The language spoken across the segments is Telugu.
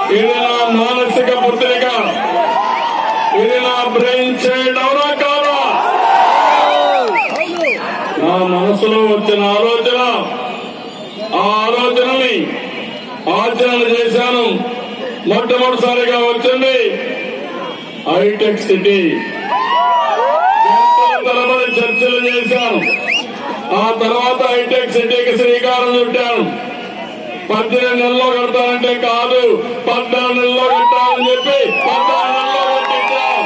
ఇది నా మానసిక పుత్రిక ఇది నా బ్రెయిన్ చైల్డ్ అవునా కాదా నా మనసులో వచ్చిన ఆలోచన ఆ ఆలోచనని ఆచరణ చేశాను మొట్టమొదటిసారిగా వచ్చింది హైటెక్ సిటీ గంటల తరబడి చర్చలు చేశాను ఆ తర్వాత హైటెక్ సిటీకి శ్రీకారం చుట్టాను పద్దెనిమిది నెలల్లో కడతానంటే కాదు పద్నాలుగు నెలల్లో కట్టాలని చెప్పి పద్నాలుగు నెలల్లో కట్టించాం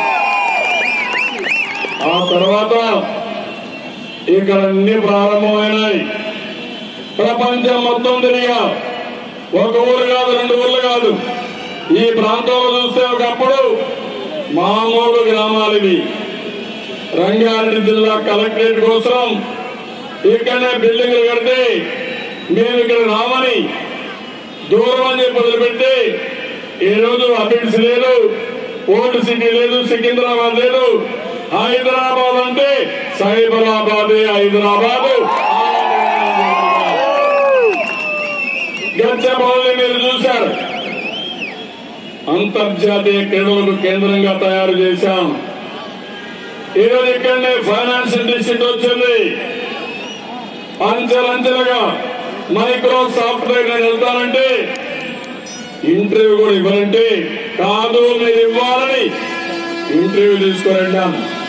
ఆ తర్వాత ఇక్కడ అన్ని ప్రారంభమైనాయి ప్రపంచం మొత్తం తిరిగా ఒక ఊరు కాదు రెండు ఊర్లు కాదు ఈ ప్రాంతంలో చూస్తే ఒకప్పుడు మామూలు గ్రామాలు ఇవి రంగారెడ్డి జిల్లా కలెక్టరేట్ కోసం ఇక్కడనే బిల్డింగ్లు కడితే మేము ఇక్కడ రామని దూరం అని చెప్పి వదిలిపెట్టి ఈ రోజు అబిడ్స్ లేదు ఓల్డ్ సిటీ లేదు సికింద్రాబాద్ లేదు హైదరాబాద్ అంటే సైబరాబాద్ హైదరాబాద్ గచ్చబౌల్ని మీరు చూశారు అంతర్జాతీయ క్రీడలకు కేంద్రంగా తయారు చేశాం ఈరోజు ఇక్కడనే ఫైనాన్షియల్ డిస్ట్రిక్ట్ వచ్చింది అంచెలంచెలుగా మైక్రో సాఫ్ట్వేర్ నేను వెళ్తానంటే ఇంటర్వ్యూ కూడా ఇవ్వాలంటే కాదు మీరు ఇవ్వాలని ఇంటర్వ్యూ తీసుకురండి